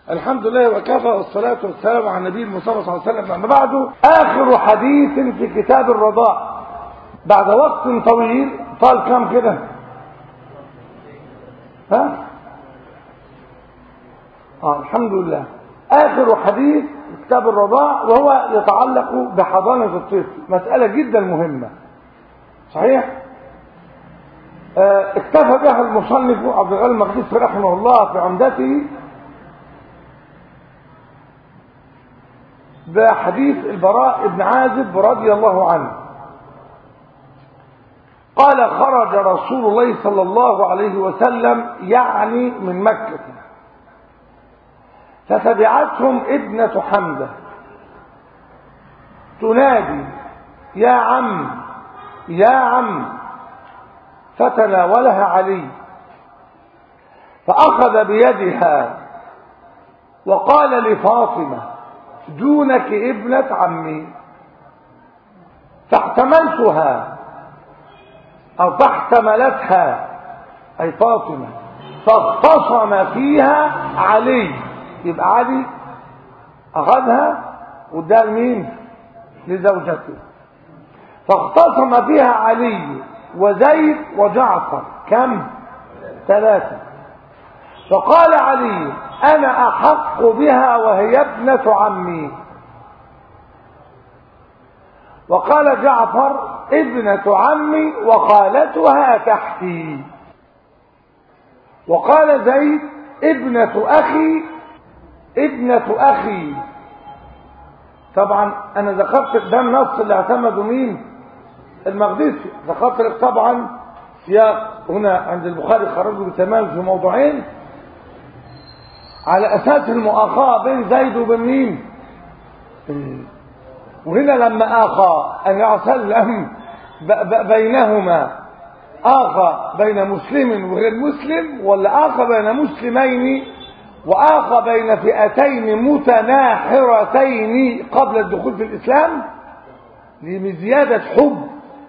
الحمد لله وكفى والصلاة والسلام على النبي المصطفى صلى الله عليه وسلم أما بعد آخر حديث في كتاب الرضاء بعد وقت طويل طال كم كده ها آه الحمد لله آخر حديث في كتاب الرضاء وهو يتعلق بحضانة الطفل مسألة جدا مهمة صحيح آه اكتفى بها المصنف عبد الغني المقدسي رحمه الله في عمدته بحديث البراء بن عازب رضي الله عنه قال خرج رسول الله صلى الله عليه وسلم يعني من مكة فتبعتهم ابنة حمزة تنادي يا عم يا عم فتناولها علي فأخذ بيدها وقال لفاطمة دونك ابنة عمي فاحتملتها أو فاحتملتها أي فاطمة فاختصم فيها علي يبقى علي أخذها واداها لمين؟ لزوجته فاختصم فيها علي وزيد وجعفر كم؟ ثلاثة فقال علي أنا أحق بها وهي ابنة عمي وقال جعفر ابنة عمي وخالتها تحتي وقال زيد ابنة أخي ابنة أخي طبعا أنا ذكرت ده النص اللي اعتمده مين المقدسي ذكرت لك طبعا سياق هنا عند البخاري خرجه بتمام في موضوعين على أساس المؤاخاة بين زيد وبين مين وهنا لما آخى النبي صلى الله عليه وسلم بينهما آخى بين مسلم وغير مسلم ولا آخى بين مسلمين وآخى بين فئتين متناحرتين قبل الدخول في الإسلام لزيادة حب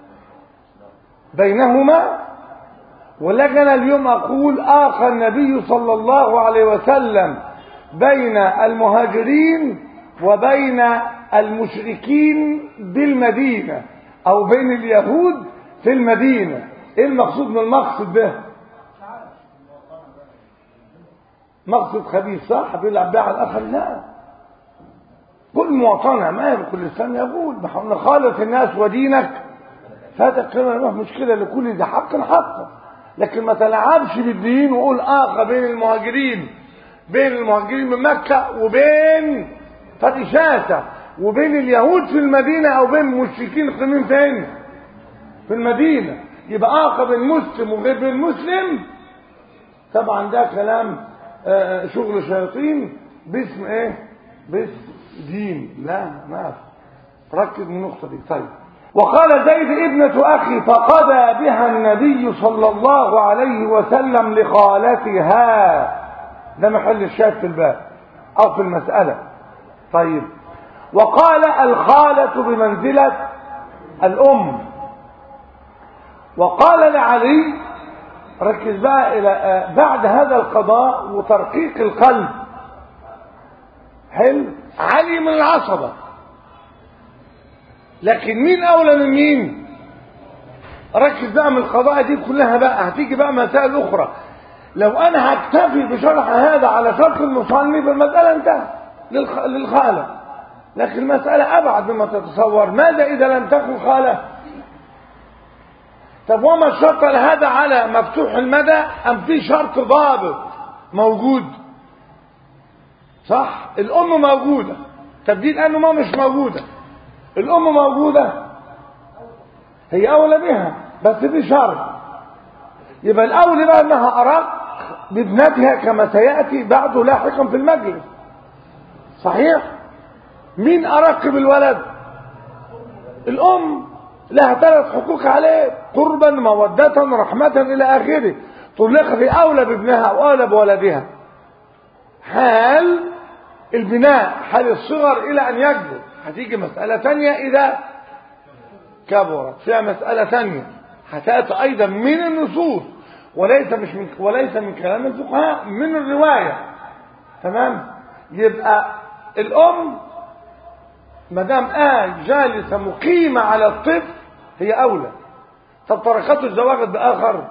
بينهما ولكن أنا اليوم أقول آخى النبي صلى الله عليه وسلم بين المهاجرين وبين المشركين بالمدينة أو بين اليهود في المدينة إيه المقصود من المقصد ده مقصد خبيث صح بيلعب بيه على الآخر لا كل مواطنة ما كل إنسان يقول نحن خالف الناس ودينك فهذا الكلام ما مشكلة لكل ذي حق حقه لكن ما تلعبش بالدين وقول آخى بين المهاجرين بين المهاجرين من مكة وبين فتشاتة وبين اليهود في المدينة أو بين المشركين القيمين فين في المدينة يبقى آخى بين مسلم وغير بين مسلم طبعا ده كلام آه شغل شياطين باسم ايه باسم دين لا ما ركز من النقطة دي طيب وقال زيد ابنة أخي فقضى بها النبي صلى الله عليه وسلم لخالتها ده محل الشاهد في الباب أو في المسألة طيب وقال الخالة بمنزلة الأم وقال لعلي ركز بقى إلى بعد هذا القضاء وترقيق القلب حلو علي من العصبة لكن مين أولى من مين ركز بقى من القضايا دي كلها بقى هتيجي بقى مسائل أخرى لو أنا هكتفي بشرح هذا على شرط المصنف المسألة انتهت للخالة لكن المسألة أبعد مما تتصور ماذا إذا لم تكن خالة طب وما الشرط هذا على مفتوح المدى أم في شرط ضابط موجود صح الأم موجودة طب دي لأنه ما مش موجودة الأم موجودة هي أولى بها بس في شرط يبقى الأولى بقى أنها أرق بابنتها كما سيأتي بعده لاحقا في المجلس صحيح مين أرق بالولد الأم لها ثلاث حقوق عليه قربا مودة رحمة إلى آخره طلق في أولى بابنها وأولى بولدها حال البناء حال الصغر إلى أن يكبر هتيجي مسألة ثانية إذا كبرت فيها مسألة ثانية هتأتي أيضا من النصوص وليس مش من وليس من كلام الفقهاء من الرواية تمام يبقى الام ما دام قال جالسه مقيمه على الطفل هي اولى طب تركته الزواج باخر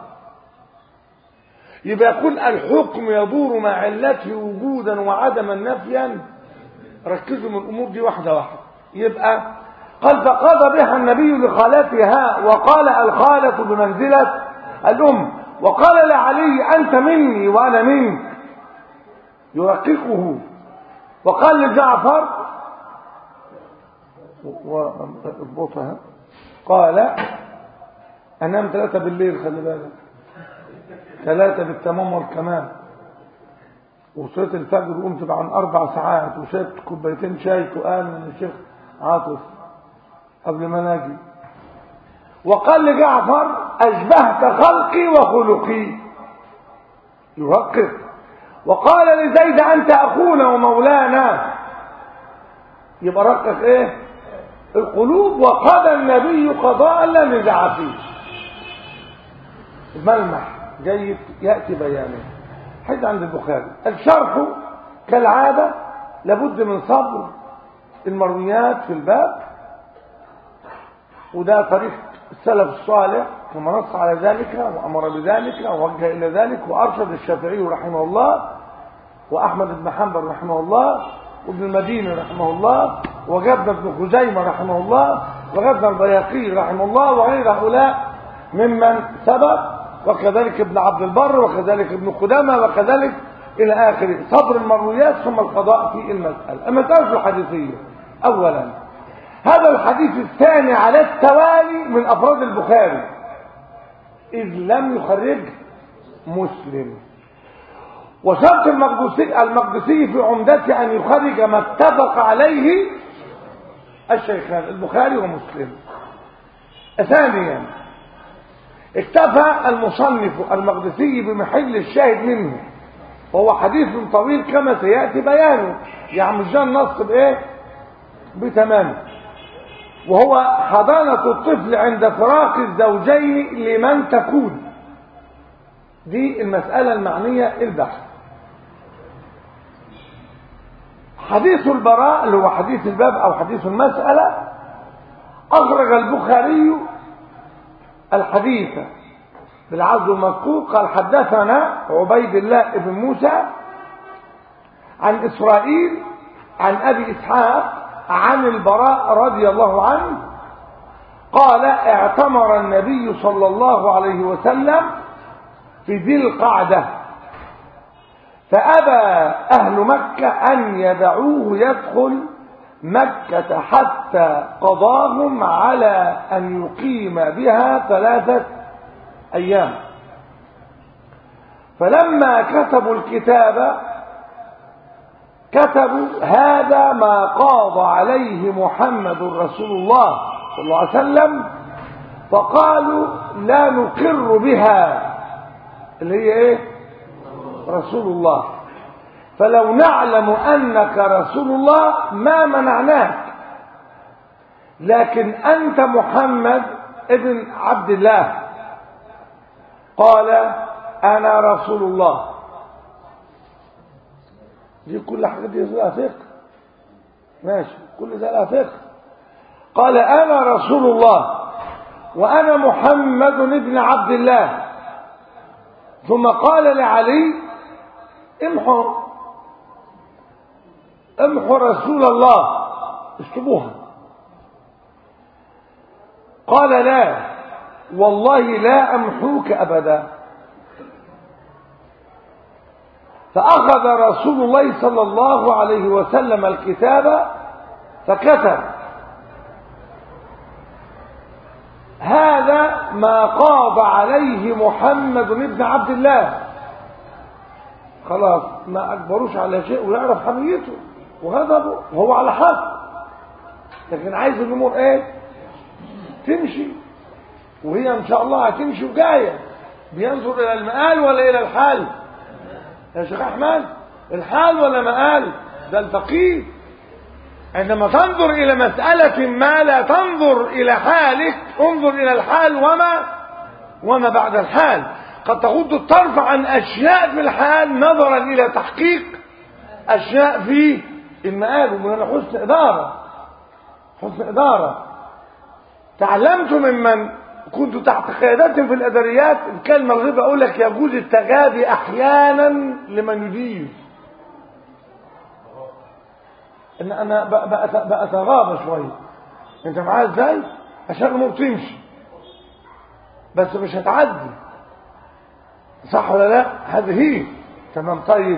يبقى يقول الحكم يدور مع علته وجودا وعدما نفيا ركزوا من الامور دي واحده واحده يبقى قال فقضى بها النبي لخالتها وقال الخاله بمنزله الام وقال لعلي انت مني وانا منك يرققه وقال لجعفر واضبطها قال انام ثلاثة بالليل خلي بالك ثلاثة بالتمام والكمال وصلت الفجر وقمت بعد أربع ساعات وشربت كوبايتين شاي وقال من الشيخ عاطف قبل ما ناجي وقال لجعفر أشبهت خلقي وخلقي يرقق وقال لزيد أنت أخونا ومولانا يبقى رقق إيه القلوب وقضى النبي قضاء لا نزع فيه الملمح جيد يأتي بيانه حد عند البخاري الشرح كالعادة لابد من صبر المرويات في الباب وده طريق السلف الصالح كما نص على ذلك وأمر بذلك ووجه إلى ذلك وأرشد الشافعي رحمه الله وأحمد بن حنبل رحمه الله وابن المديني رحمه الله وجبنا ابن خزيمة رحمه الله وجبنا البياقي رحمه الله وغير هؤلاء ممن سبق وكذلك ابن عبد البر وكذلك ابن قدامة وكذلك إلى آخره صبر المرويات ثم القضاء في المسألة المسألة الحديثية أولا هذا الحديث الثاني على التوالي من أفراد البخاري إذ لم يخرجه مسلم وشرط المقدسي, المقدسي في عمدته أن يخرج ما اتفق عليه الشيخان البخاري ومسلم ثانيا اكتفى المصنف المقدسي بمحل الشاهد منه وهو حديث طويل كما سيأتي بيانه يعني مش ده النص بايه بتمامه وهو حضانة الطفل عند فراق الزوجين لمن تكون دي المسألة المعنية البحث حديث البراء اللي هو حديث الباب او حديث المسألة اخرج البخاري الحديث بالعزو المذكور قال حدثنا عبيد الله بن موسى عن اسرائيل عن ابي اسحاق عن البراء رضي الله عنه قال اعتمر النبي صلى الله عليه وسلم في ذي القعده فأبى أهل مكة أن يدعوه يدخل مكة حتى قضاهم على أن يقيم بها ثلاثة أيام فلما كتبوا الكتاب كتبوا هذا ما قاض عليه محمد رسول الله صلى الله عليه وسلم فقالوا لا نقر بها اللي هي ايه رسول الله فلو نعلم أنك رسول الله ما منعناك لكن أنت محمد ابن عبد الله قال أنا رسول الله دي كل حاجة دي لها فقه ماشي كل ده لها فقه قال أنا رسول الله وأنا محمد ابن عبد الله ثم قال لعلي امحوا امحوا رسول الله اكتبوها قال لا والله لا امحوك ابدا فاخذ رسول الله صلى الله عليه وسلم الكتاب فكتب هذا ما قاض عليه محمد بن عبد الله خلاص ما اجبروش على شيء ويعرف حميته وغضبه وهو على حق لكن عايز الامور ايه تمشي وهي ان شاء الله هتمشي وجايه بينظر الى المآل ولا الى الحال يا شيخ احمد الحال ولا مآل ده الفقيه عندما تنظر الى مسألة ما لا تنظر الى حالك انظر الى الحال وما وما بعد الحال قد تغض الطرف عن اشياء في الحال نظرا الى تحقيق اشياء في المآل ومن حسن اداره حسن اداره تعلمت ممن كنت تحت قيادتهم في الاداريات الكلمه الغيبه اقول لك يجوز التغابي احيانا لمن يدير ان انا بأتغاضى شويه انت معايا ازاي عشان الامور تمشي بس مش هتعدي صح ولا لا هذه هي تمام طيب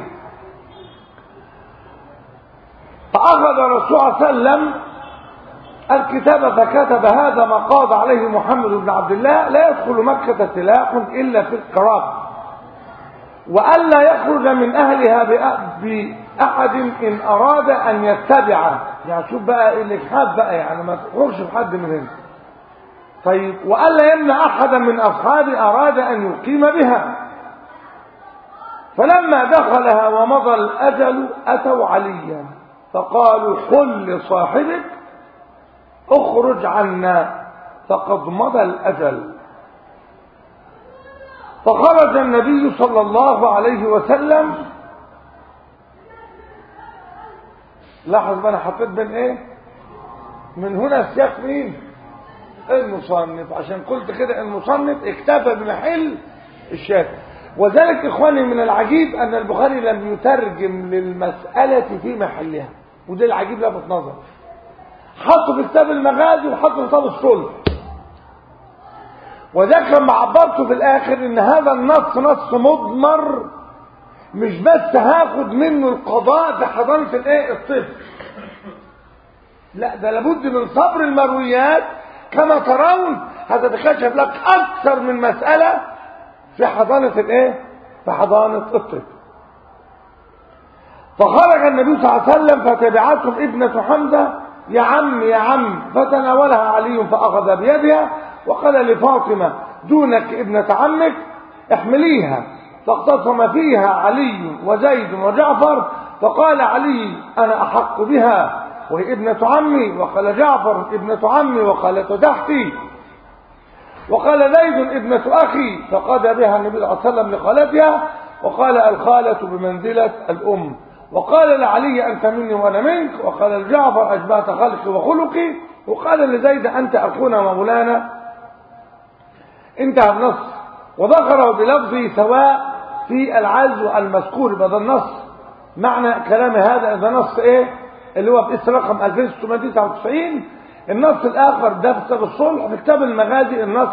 فأخذ الرسول صلى الله عليه وسلم الكتاب فكتب هذا ما قاض عليه محمد بن عبد الله لا يدخل مكة سلاح إلا في القراب وألا يخرج من أهلها بأحد إن أراد أن يتبع يعني شوف بقى الإجحاد بقى يعني ما تخرجش بحد من هنا طيب وألا يمنع أحدا من أصحابه أراد أن يقيم بها فلما دخلها ومضى الأجل أتوا عليا فقالوا قل لصاحبك اخرج عنا فقد مضى الأجل فخرج النبي صلى الله عليه وسلم لاحظ ما انا حطيت بين ايه من هنا سياق مين المصنف عشان قلت كده المصنف اكتفى بمحل الشاك وذلك اخواني من العجيب ان البخاري لم يترجم للمسألة في محلها وده العجيب لفت نظر حطه في كتاب المغازي وحطه في كتاب الصلح وذاك لما عبرته في الاخر ان هذا النص نص مضمر مش بس هاخد منه القضاء في حضانة الايه الطفل لا ده لابد من صبر المرويات كما ترون هتتكشف لك اكثر من مسألة في حضانة الايه في حضانة الطفل فخرج النبي صلى الله عليه وسلم فتبعتهم ابنة حمزة يا عم يا عم فتناولها علي فأخذ بيدها وقال لفاطمة دونك ابنة عمك احمليها فاقتصم فيها علي وزيد وجعفر فقال علي أنا أحق بها وهي ابنة عمي وقال جعفر ابنة عمي وقالت تحتي وقال زيد ابنة أخي فقاد بها النبي صلى الله عليه وسلم لخالتها وقال الخالة بمنزلة الأم وقال لعلي أنت مني وأنا منك وقال لجعفر أشبهت خلقي وخلقي وقال لزيد أنت أخونا ومولانا انتهى النص وذكره بلفظه سواء في العزو المذكور بدل النص معنى كلام هذا إذا نص إيه اللي هو باسم رقم 2699 النص الآخر ده في كتاب الصلح في كتاب المغازي النص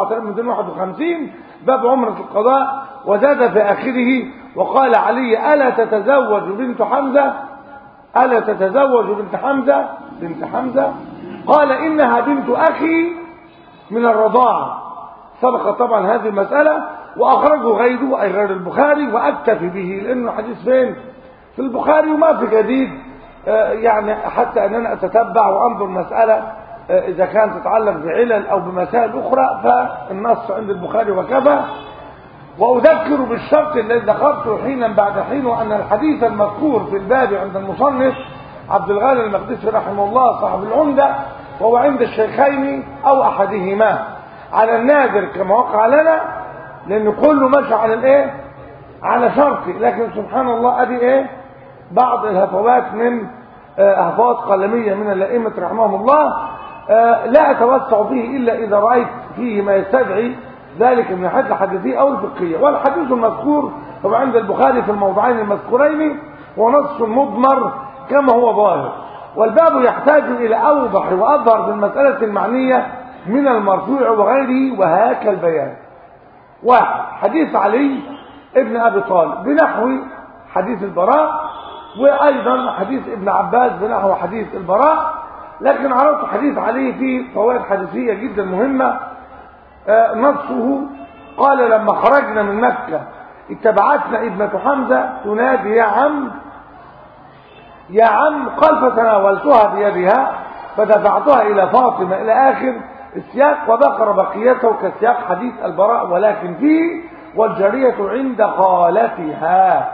4251 باب عمرة القضاء وزاد في آخره وقال علي ألا تتزوج بنت حمزة ألا تتزوج بنت حمزة بنت حمزة قال إنها بنت أخي من الرضاعة سبق طبعا هذه المسألة وأخرجه غيره أي غير البخاري وأكتفي به لأنه حديث فين في البخاري وما في جديد يعني حتى أن أنا أتتبع وأنظر مسألة إذا كانت تتعلق بعلل أو بمسائل أخرى فالنص عند البخاري وكفى وأذكر بالشرط الذي ذكرته حينا بعد حين وأن الحديث المذكور في الباب عند المصنف عبد الغني المقدسي رحمه الله صاحب العمدة وهو عند الشيخين أو أحدهما على النادر كما وقع لنا لأن كله ماشي على الإيه على شرطي لكن سبحان الله أدي إيه بعض الهفوات من هفوات قلمية من الأئمة رحمهم الله لا أتوسع فيه إلا إذا رأيت فيه ما يستدعي ذلك من الحديث الحديثية أو الفقهية والحديث المذكور هو عند البخاري في الموضعين المذكورين هو نص مضمر كما هو ظاهر والباب يحتاج إلى أوضح وأظهر في المسألة المعنية من المرفوع وغيره وهاك البيان واحد حديث علي ابن أبي طالب بنحو حديث البراء وأيضا حديث ابن عباس بنحو حديث البراء لكن عرضت حديث عليه فيه فوائد حديثية جدا مهمة آه نصه قال لما خرجنا من مكة اتبعتنا ابنة حمزة تنادي يا عم يا عم قال فتناولتها بيدها فدفعتها إلى فاطمة إلى آخر السياق وذكر بقيته كسياق حديث البراء ولكن فيه والجارية عند خالتها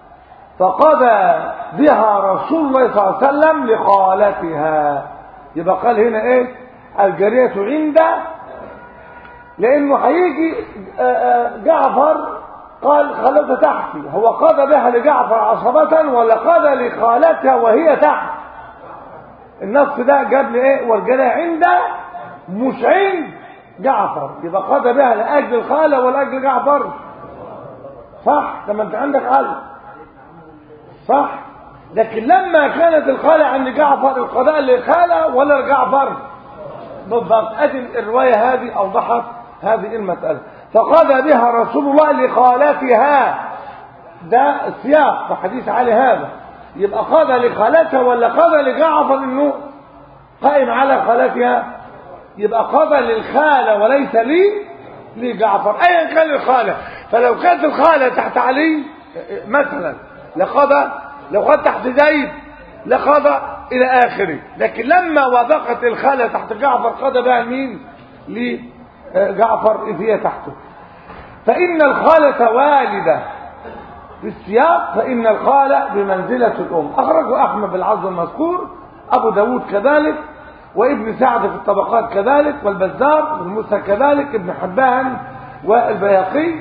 فقضى بها رسول الله صلى الله عليه وسلم لخالتها يبقى قال هنا ايه الجارية عند لانه هيجي جعفر قال خالتها تحتي هو قضى بها لجعفر عصبة ولا قضى لخالتها وهي تحت النص ده جاب لي ايه والجلاء عند مش عند جعفر يبقى قضى بها لاجل الخاله ولا اجل جعفر صح لما انت عندك عدل صح لكن لما كانت الخاله عند جعفر القضاء للخاله ولا لجعفر بالضبط ادي الروايه هذه اوضحت هذه المساله فقضى بها رسول الله لخالتها ده السياق في حديث علي هذا يبقى قضى لخالتها ولا قضى لجعفر انه قائم على خالتها يبقى قضى للخالة وليس لي لجعفر ايا كان الخالة فلو كانت الخالة تحت علي مثلا لقضى لو كانت تحت زيد لقضى الى اخره لكن لما وافقت الخالة تحت جعفر قضى بها مين لجعفر اذ هي تحته فان الخالة والدة في السياق فإن الخالة بمنزلة الأم أخرجه أحمد بالعرض المذكور أبو داود كذلك وابن سعد في الطبقات كذلك والبزار بن موسى كذلك ابن حبان والبياقي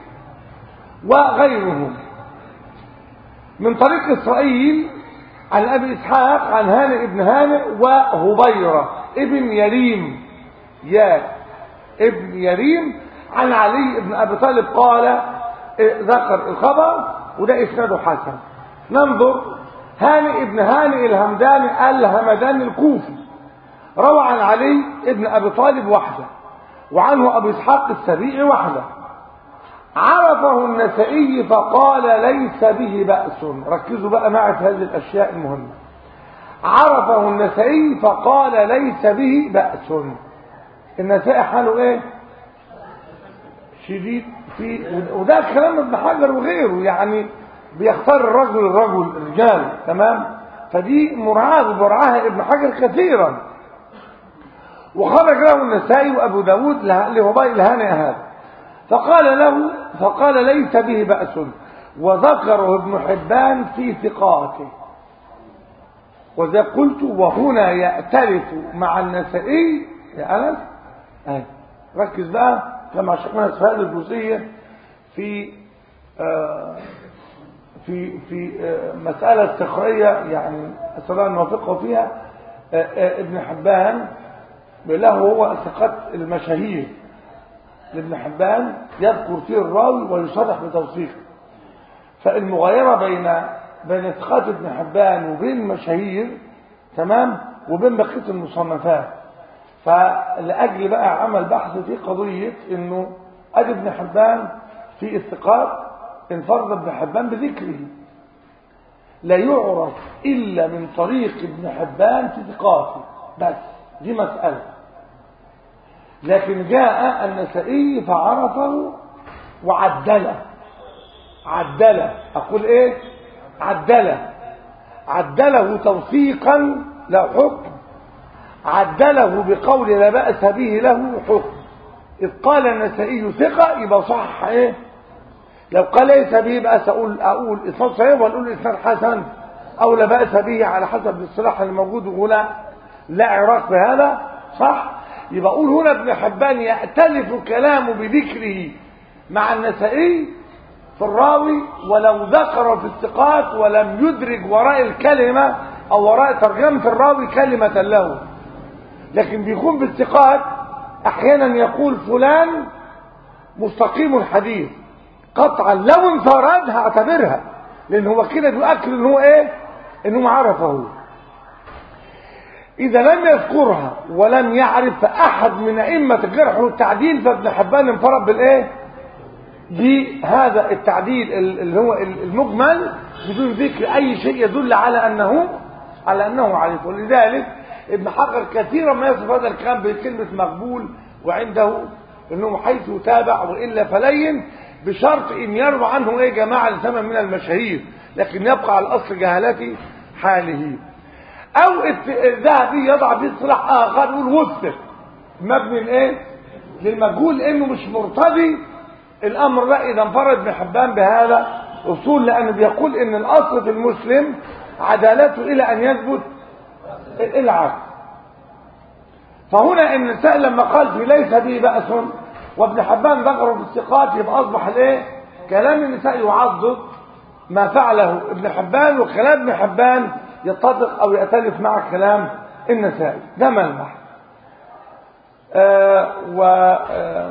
وغيرهم من طريق إسرائيل عن أبي إسحاق عن هانئ ابن هانئ وهبيرة ابن يريم يا ابن يريم عن علي بن أبي طالب قال ذكر الخبر وده اسناده حسن ننظر هانئ ابن هانئ الهمداني الهمداني الكوفي روى عن علي ابن ابي طالب وحده وعنه ابو اسحاق السبيعي وحده عرفه النسائي فقال ليس به بأس ركزوا بقى معي في هذه الاشياء المهمه عرفه النسائي فقال ليس به بأس النسائي حاله ايه شديد في وده كلام ابن حجر وغيره يعني بيختار الرجل الرجل الرجال تمام فدي مراعاة برعاها ابن حجر كثيرا وخرج له النسائي وابو داود لهباء الهانئ هذا فقال له فقال ليس به بأس وذكره ابن حبان في ثقاته وذا قلت وهنا يأتلف مع النسائي يا أنس أهي ركز بقى كما شفنا في هذه الجزئية في آه في في آه مسألة استخرية يعني أسأل أن نوافقه فيها آه ابن حبان له هو ثقات المشاهير لابن حبان يذكر فيه الراوي ويصرح بتوثيقه فالمغايرة بين بين ثقات ابن حبان وبين المشاهير تمام وبين بقية المصنفات فلأجل بقى عمل بحث في قضية انه ادي ابن حبان في الثقات انفرد ابن حبان بذكره لا يعرف الا من طريق ابن حبان في ثقاته بس دي مسألة لكن جاء النسائي فعرفه وعدله عدله اقول ايه عدله عدله توثيقا لا حكم عدله بقول لا بأس به له حكم إذ قال النسائي ثقة يبقى صح إيه لو قال ليس به بأس أقول أقول إسناد صحيح ولا أقول إسناد حسن أو لا بأس به على حسب الاصطلاح الموجود هنا لا عراق بهذا صح يبقى أقول هنا ابن حبان يأتلف كلامه بذكره مع النسائي في الراوي ولو ذكر في الثقات ولم يدرج وراء الكلمة أو وراء ترجمة الراوي كلمة له لكن بيكون بالثقات احيانا يقول فلان مستقيم الحديث قطعا لو انفرد هعتبرها لان هو كده بيؤكد ان هو ايه انه عرفه اذا لم يذكرها ولم يعرف احد من ائمه الجرح والتعديل فابن حبان انفرد بالايه بهذا التعديل اللي هو المجمل بدون ذكر اي شيء يدل على انه على انه عارف ولذلك ابن حجر كثيرا ما يصف هذا الكلام بكلمة مقبول وعنده انه حيث يتابع والا فلين بشرط ان يروى عنه ايه جماعة لثمن من المشاهير لكن يبقى على اصل جهالة حاله او الذهبي يضع فيه اصطلاح اخر يقول وثق مبني لايه للمجهول لانه مش مرتضي الامر ده اذا انفرد ابن حبان بهذا اصول لانه بيقول ان الاصل في المسلم عدالته الى ان يثبت العكس فهنا النساء لما قال في ليس به بأس وابن حبان ذكره في الثقات يبقى أصبح الايه كلام النساء يعضد ما فعله ابن حبان وكلام ابن حبان يتفق او يأتلف مع كلام النسائي ده ملمح آه و آه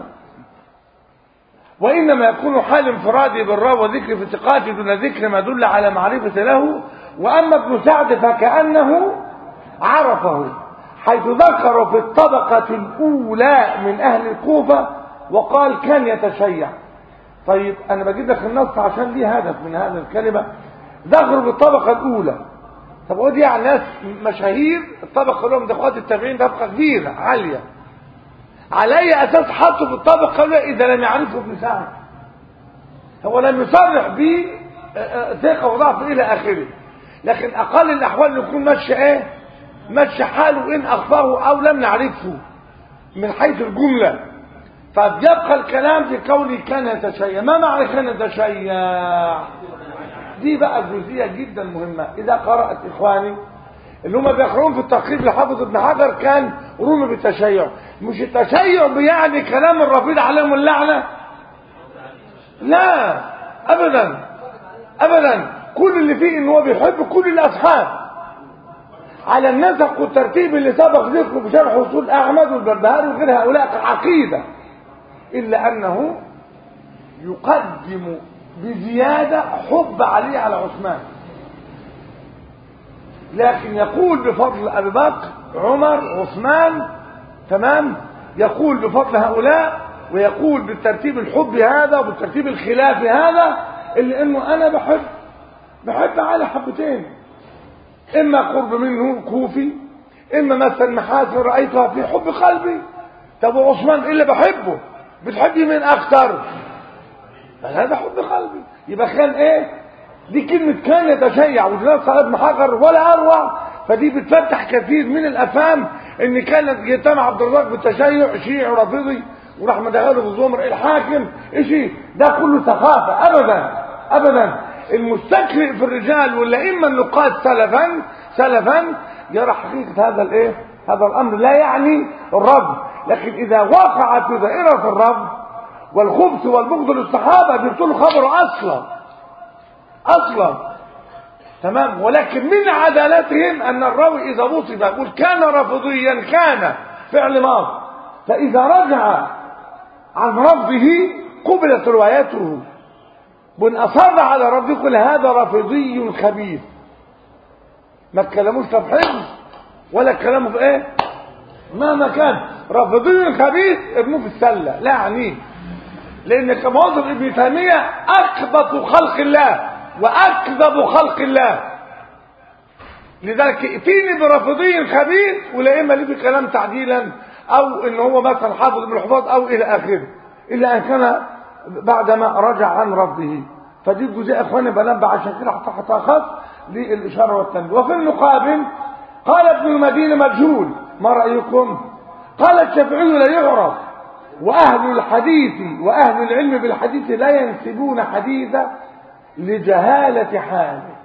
وإنما يكون حال انفرادي بالراء وذكر في ثقاته دون ذكر ما دل على معرفة له وأما ابن سعد فكأنه عرفه حيث ذكر في الطبقة الأولى من أهل الكوفة وقال كان يتشيع طيب أنا بجيب لك النص عشان لي هدف من هذه الكلمة ذكروا بالطبقة الأولى طب ودي يعني ناس مشاهير الطبقة الأولى من دخلات التابعين طبقة كبيرة عالية على أي أساس حطوا في الطبقة الأولى إذا لم يعرفه ابن سعد هو لم يصرح به ثقة وضعف إلى آخره لكن أقل الأحوال يكون ماشي إيه ماشي حاله إن أخفاه أو لم نعرفه من حيث الجملة فبيبقى الكلام في كونه كان يتشيع ما معنى كان يتشيع دي بقى جزئية جدا مهمة إذا قرأت إخواني اللي هم بيقرؤون في التقريب لحافظ ابن حجر كان رمي بالتشيع مش التشيع بيعني كلام الرفيض عليهم اللعنة لا أبدا أبدا كل اللي فيه إن هو بيحب كل الأصحاب على النسق والترتيب اللي سبق ذكره في شرح اصول احمد والبربهاري وغير هؤلاء كعقيده الا انه يقدم بزياده حب علي على عثمان لكن يقول بفضل ابي بكر عمر عثمان تمام يقول بفضل هؤلاء ويقول بالترتيب الحب هذا وبالترتيب الخلافي هذا اللي انه انا بحب بحب على حبتين اما قرب منه كوفي اما مثلا محاسن رايتها في حب قلبي طب وعثمان ايه اللي بحبه بتحبي مين اكتر هذا حب قلبي يبقى كان ايه دي كلمة كان يتشيع وجلال صلاة محجر ولا اروع فدي بتفتح كثير من الافهام ان كانت يتم عبد الرزاق بالتشيع شيعي رافضي وراح مدخله في الزمر الحاكم ايش ده كله ثقافة ابدا ابدا المستكرئ في الرجال والائمه النقاد سلفا سلفا يرى حقيقه هذا الايه هذا الامر لا يعني الرد لكن اذا وقع في دائره الرد والخبث والبغض للصحابه بيبطلوا خبره اصلا اصلا تمام ولكن من عدالتهم ان الراوي اذا وصف يقول كان رافضيا كان فعل ماض فاذا رجع عن رفضه قبلت روايته وان اصر على رفضه يقول هذا رافضي خبيث ما اتكلموش في حفظ ولا اتكلموا في ايه مهما كان رافضي خبيث ابنه في السله لا يعنيه لان كما وصف ابن تيميه اكبط خلق الله واكذب خلق الله لذلك ائتيني برافضي خبيث ولا اما ليه بكلام تعديلا او ان هو مثلا حافظ من الحفاظ او الى اخره الا ان كان بعدما رجع عن رفضه فدي الجزئيه اخواني بنبه عشان كده حتى خاص للاشاره والتنبيه وفي المقابل قال ابن المدينه مجهول ما رايكم قال الشافعي لا يعرف واهل الحديث واهل العلم بالحديث لا ينسبون حديثا لجهاله حاله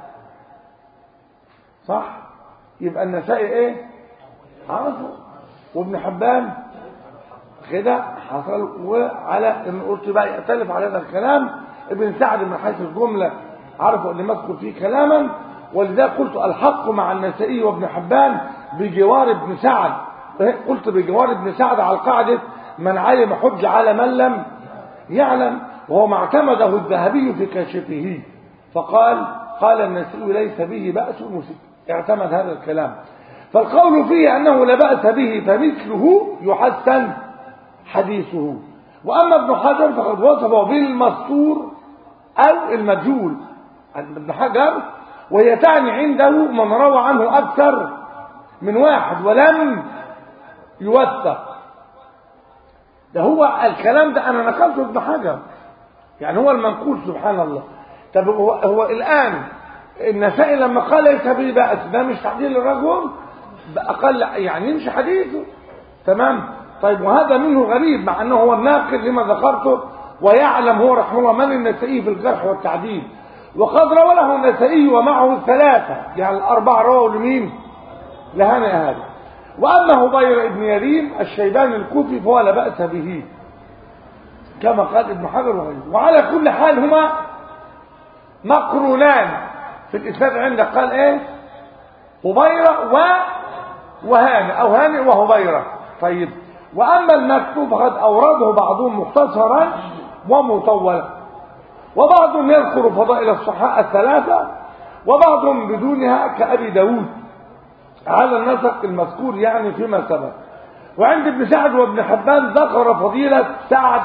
صح يبقى النسائي ايه عرفه وابن حبان كده حصل وعلى ان قلت بقى يختلف على هذا الكلام ابن سعد من حيث الجمله عرفوا اللي مذكر فيه كلاما ولذلك قلت الحق مع النسائي وابن حبان بجوار ابن سعد قلت بجوار ابن سعد على قاعده من علم حج على من لم يعلم وهو ما اعتمده الذهبي في كاشفه فقال قال النسائي ليس به بأس مسك اعتمد هذا الكلام فالقول فيه أنه لا بأس به فمثله يحسن حديثه وأما ابن حجر فقد وصفه بالمستور أو المجهول ابن حجر وهي تعني عنده من روى عنه أكثر من واحد ولم يوثق ده هو الكلام ده أنا نقلته ابن حجر يعني هو المنقول سبحان الله طب هو, هو الآن النسائي لما قال ليس به بأس ده مش تعديل للرجل أقل يعني يمشي حديثه تمام طيب وهذا منه غريب مع أنه هو الناقل لما ذكرته ويعلم هو رحمه الله من النسائي في الجرح والتعديل وقد روى له النسائي ومعه الثلاثة يعني الأربعة رووا لمين لهانئ هذا وأما هبير ابن يريم الشيباني الكوفي فهو لا بأس به كما قال ابن حجر وغيره وعلى كل حال هما مقرونان في الإسناد عندك قال ايه هبيرة و وهانئ أو هانئ وهبيرة طيب وأما المكتوب قد أورده بعضهم مختصرا ومطولا وبعضهم يذكر فضائل الصحاء الثلاثة وبعضهم بدونها كأبي داود على النسق المذكور يعني فيما سبق وعند ابن سعد وابن حبان ذكر فضيلة سعد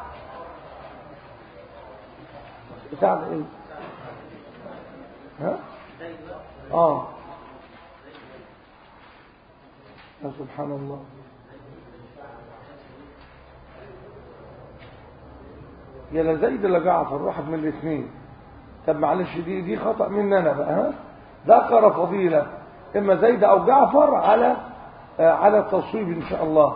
سعد ايه ها اه يا سبحان الله يا لا زيد لا جعفر واحد من الاثنين طب معلش دي دي خطأ مني انا بقى ها ذكر فضيلة اما زيد او جعفر على آه على التصويب ان شاء الله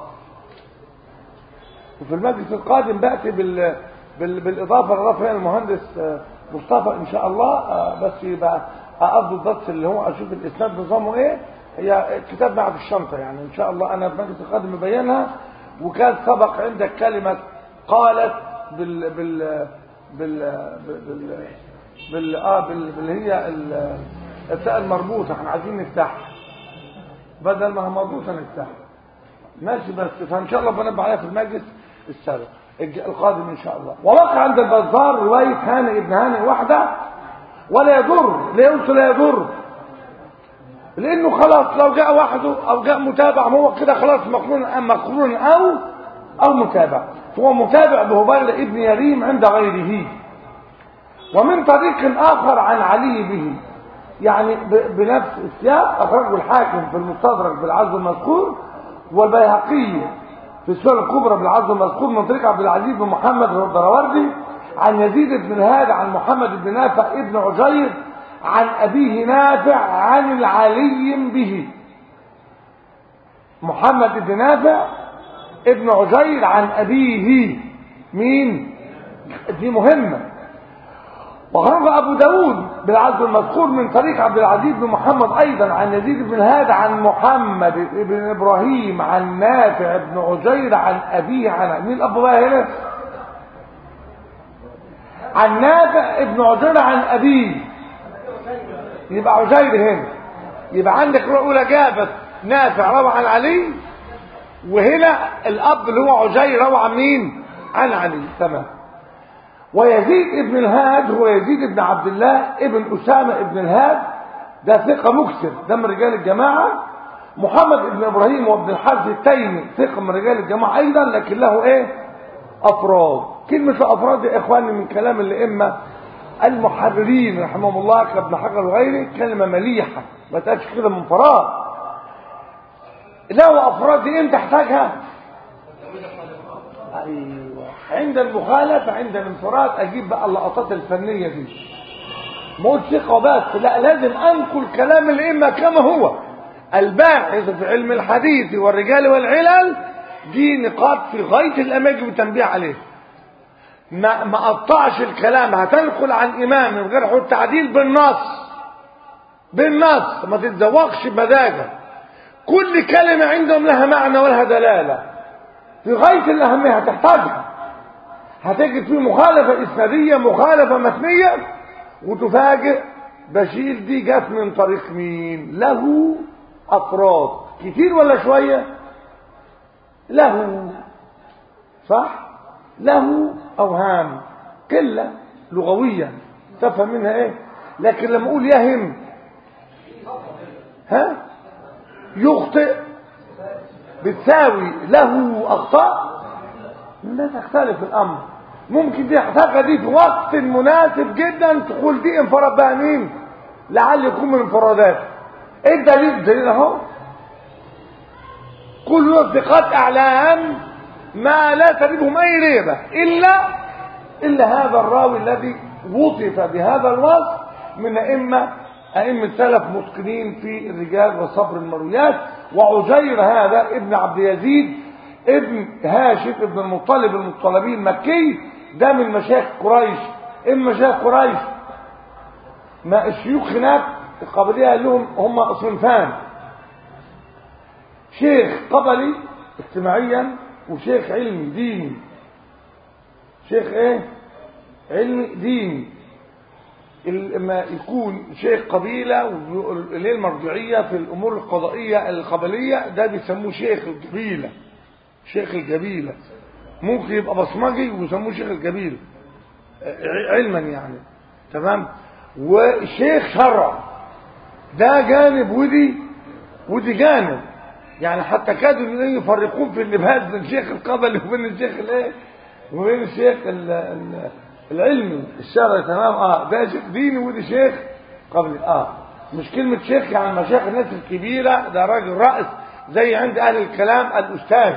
وفي المجلس القادم بأتي بال بال بالاضافه لرفع المهندس آه مصطفى ان شاء الله آه بس يبقى اقضي الدرس اللي هو اشوف الاسناد نظامه ايه هي كتاب معه في الشنطه يعني ان شاء الله انا في المجلس القادم مبينها وكان سبق عندك كلمه قالت بال بال بال بال بال اه بال بال هي التاء المربوطه احنا عايزين نفتحها بدل ما هي مربوطه نفتحها ماشي بس فان شاء الله بنبه عليها في المجلس السابق القادم ان شاء الله ووقع عند البزار روايه هانئ ابن هانئ وحده ولا يضر لا يوصل لا يضر لانه خلاص لو جاء وحده او جاء متابع هو كده خلاص مقرون مقرون او او متابع هو متابع بهبيل ابن يريم عند غيره ومن طريق آخر عن علي به يعني بنفس السياق أخرجه الحاكم في المستدرك بالعز المذكور والبيهقي في السنة الكبرى بالعز المذكور من طريق عبد العزيز بن محمد الدراوردي عن يزيد بن الهاد عن محمد بن نافع ابن عجير عن أبيه نافع عن العلي به محمد بن نافع ابن عجير عن أبيه مين دي مهمة وخرج أبو داود بالعزل المذكور من طريق عبد العزيز بن محمد أيضا عن يزيد بن هاد عن محمد بن إبراهيم عن نافع بن عجير عن أبيه عن مين الأب بقى هنا عن نافع بن عجير عن أبيه يبقى عجير هنا يبقى عندك الأولى جابت نافع روى عن علي وهنا الأب اللي هو عجير روى عن مين عن علي تمام ويزيد ابن الهاد هو يزيد بن عبد الله ابن أسامة ابن الهاد ده ثقة مكسر ده من رجال الجماعة محمد ابن إبراهيم وابن الحارث التيمي ثقة من رجال الجماعة أيضا لكن له إيه أفراد كلمة أفراد يا إخواني من كلام الأئمة المحررين رحمهم الله كابن حجر وغيره كلمة مليحة ما تقالش كده من فراغ له أفراد دي أنت تحتاجها أيوة عند المخالفة عند الانفراد أجيب بقى اللقطات الفنية دي مو ثقة بس لا لازم أنقل كلام الأئمة كما هو الباحث في علم الحديث والرجال والعلل دي نقاط في غاية الأماكن والتنبيه عليه ما ما قطعش الكلام هتنقل عن إمام من غير حد تعديل بالنص بالنص ما تتذوقش بمزاجك كل كلمة عندهم لها معنى ولها دلالة في غاية الأهمية هتحتاجها هتجد فيه مخالفة إسنادية مخالفة متنية وتفاجئ بشير دي جت من طريق مين له أفراد كتير ولا شوية له صح له أوهام قلة لغوية تفهم منها ايه لكن لما اقول يهم ها يخطئ بتساوي له اخطاء لا تختلف الامر ممكن دي احتاجها دي في وقت مناسب جدا تقول دي انفراد بقى مين لعل يكون من انفرادات ايه الدليل الدليل اهو كل ثقات اعلام ما لا تريبهم اي ريبه الا الا هذا الراوي الذي وصف بهذا الوصف من ائمه ائمه سلف متقنين في الرجال وصبر المرويات وعجير هذا ابن عبد يزيد ابن هاشم ابن المطلب المطلبي المكي ده من مشايخ قريش ام مشايخ قريش ما الشيوخ هناك القبليه قال لهم هم صنفان شيخ قبلي اجتماعيا وشيخ علمي ديني شيخ ايه علمي ديني لما يكون شيخ قبيلة وليه المرجعية في الأمور القضائية القبلية ده بيسموه شيخ القبيلة شيخ القبيلة ممكن يبقى بصمجي ويسموه شيخ القبيلة علما يعني تمام وشيخ شرع ده جانب ودي ودي جانب يعني حتى كادوا يفرقون في اللباس بين شيخ القبلي وبين الشيخ الايه وبين الشيخ ال ال العلمي الشرعي تمام اه ده شيخ ديني ودي شيخ قبلي اه مش كلمة شيخ يعني مشايخ الناس الكبيرة ده راجل رأس زي عند أهل الكلام الأستاذ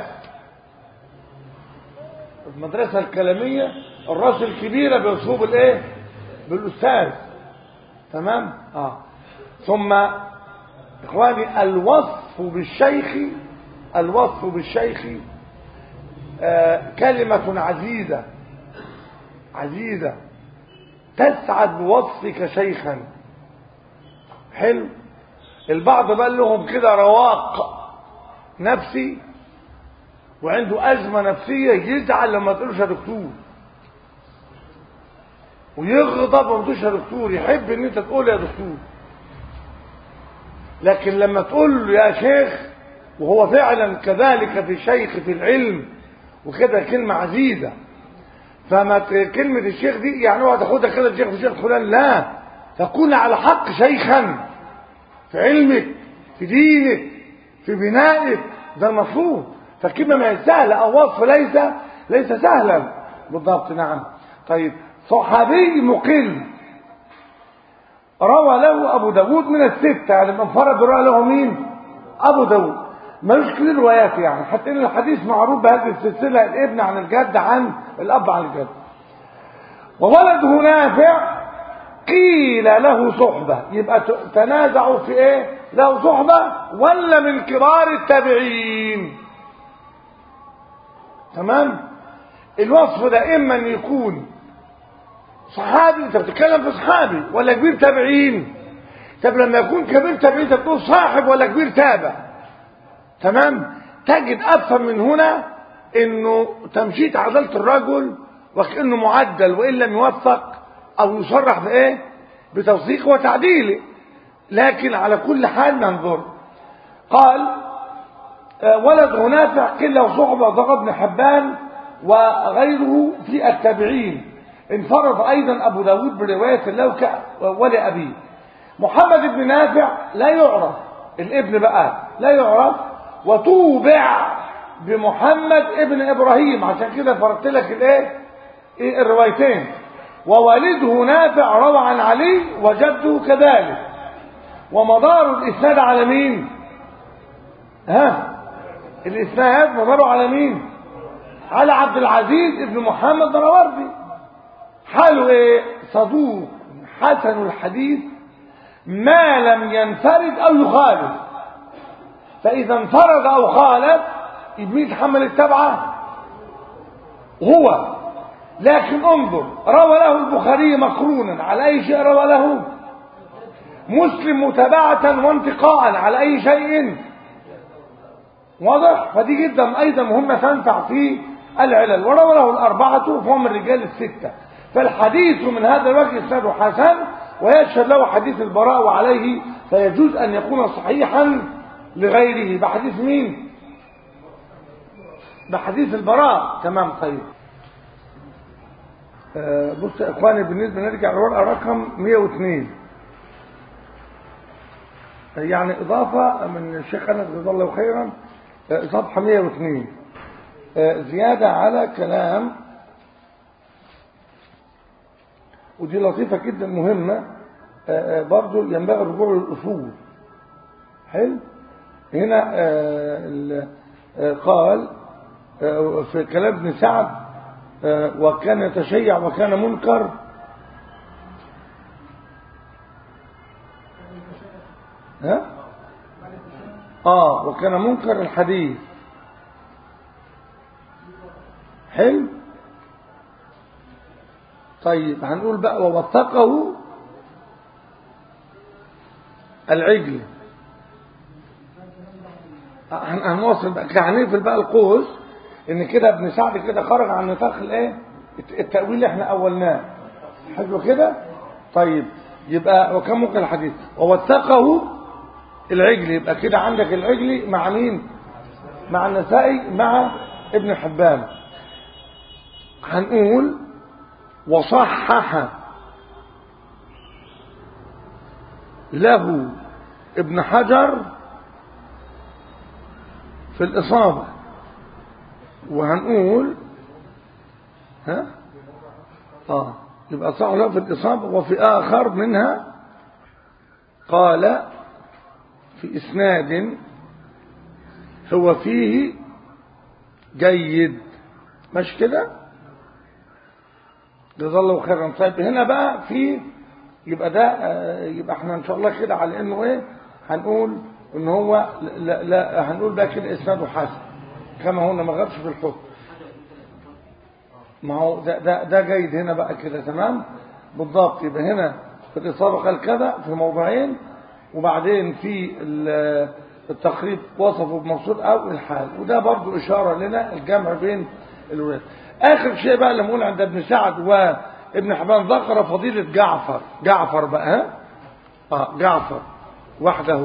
المدرسة الكلامية الراس الكبيرة بأسلوب الايه بالأستاذ تمام اه ثم إخواني الوصف بالشيخ الوصف بالشيخ آه كلمة عزيزة عزيزة تسعد بوصفك شيخا حلو البعض بقى لهم كده رواق نفسي وعنده أزمة نفسية يزعل لما تقولش يا دكتور ويغضب لما تقولش يا دكتور يحب ان انت تقول يا دكتور لكن لما تقول له يا شيخ وهو فعلا كذلك في شيخ في العلم وكده كلمة عزيزة فما كلمة الشيخ دي يعني اوعى تاخدها كده الشيخ الشيخ فلان لا تكون على حق شيخا في علمك في دينك في بنائك ده المفروض فالكلمة ما هي سهلة أو وصف ليس ليس سهلا بالضبط نعم طيب صحابي مقل روى له أبو داود من الستة يعني من فرد روى له مين أبو داود ملوش كل روايات يعني حتى ان الحديث معروف بهذه السلسلة الابن عن الجد عن الأب عن الجد وولده نافع قيل له صحبة يبقى تنازعوا في ايه له صحبة ولا من كبار التابعين تمام الوصف ده اما ان يكون صحابي انت بتتكلم في صحابي ولا كبير تابعين طب لما يكون كبير تابعين انت بتقول صاحب ولا كبير تابع تمام تجد افهم من هنا انه تمشيط عدالة الرجل وكأنه معدل وان لم يوثق او يصرح بايه بتوثيقه وتعديله لكن على كل حال ننظر قال ولد نافع قلة وصحبة ضغط ابن حبان وغيره في التابعين انفرد ايضا ابو داود برواية له ولأبيه محمد بن نافع لا يعرف الابن بقى لا يعرف وطوبع بمحمد ابن ابراهيم عشان كده فرقت لك الايه ايه الروايتين ووالده نافع روى عن علي وجده كذلك ومدار الاسناد على مين ها الاسناد مداره على مين على عبد العزيز ابن محمد دراوردي حاله ايه صدوق حسن الحديث ما لم ينفرد او يخالف فاذا انفرد او خالف يبقى يتحمل التبعه هو لكن انظر روى له البخاري مقرونا على اي شيء روى له مسلم متابعة وانتقاء على اي شيء واضح فدي جدا ايضا مهمة تنفع في العلل وروى له الاربعة فهم الرجال الستة فالحديث من هذا الوجه اسناده حسن ويشهد له حديث البراء وعليه فيجوز ان يكون صحيحا لغيره بحديث مين بحديث البراء تمام طيب آه بص يا اخواني بالنسبه نرجع لورقه رقم 102 يعني اضافه من الشيخ انس جزاه الله خيرا آه صفحه 102 آه زياده على كلام ودي لطيفه جدا مهمه برضو ينبغي الرجوع للاصول حلو هنا قال في كلام ابن سعد وكان يتشيع وكان منكر ها اه وكان منكر الحديث حلو طيب هنقول بقى ووثقه العجل هنوصل بقى هنقفل بقى القوس ان كده ابن سعد كده خرج عن نطاق الايه التأويل اللي احنا أولناه حلو كده طيب يبقى وكم ممكن الحديث ووثقه العجلي يبقى كده عندك العجلي مع مين مع النسائي مع ابن حبان هنقول وصحح له ابن حجر في الإصابة وهنقول ها آه يبقى صح له في الإصابة وفي آخر منها قال في إسناد هو فيه جيد مش كده جزا الله خيرا طيب هنا بقى في يبقى ده يبقى احنا ان شاء الله كده على انه ايه هنقول ان هو لا, لا هنقول بقى كده اسناده حسن كما هنا ما غيرش في الحكم ما هو ده, ده, ده جيد هنا بقى كده تمام بالضبط يبقى هنا في الإصابة قال كذا في موضوعين وبعدين في التقريب وصفه بموصول أو الحال وده برضو إشارة لنا الجمع بين الولاد آخر شيء بقى لما نقول عند ابن سعد وابن حبان ذكر فضيلة جعفر جعفر بقى ها آه جعفر وحده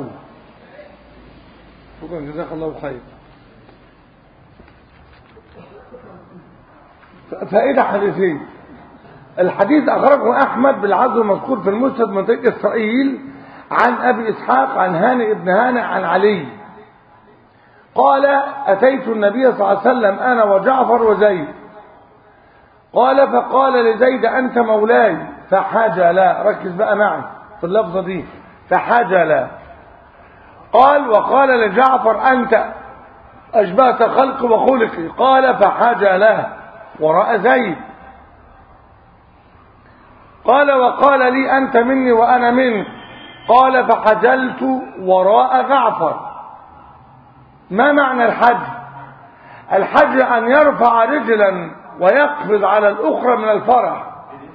شكرا جزاك الله خير فائدة حديثية الحديث أخرجه أحمد بالعزو المذكور في المسند من طريق إسرائيل عن أبي إسحاق عن هانئ ابن هانئ عن علي قال أتيت النبي صلى الله عليه وسلم أنا وجعفر وزيد قال فقال لزيد أنت مولاي فحجلا ركز بقى معي في اللفظة دي فحجلا قال وقال لجعفر أنت أشبهت خلق وخلقي قال فحجلا وراء زيد قال وقال لي أنت مني وأنا منك قال فحجلت وراء جعفر ما معنى الحج الحج أن يرفع رجلا ويقفز على الأخرى من الفرح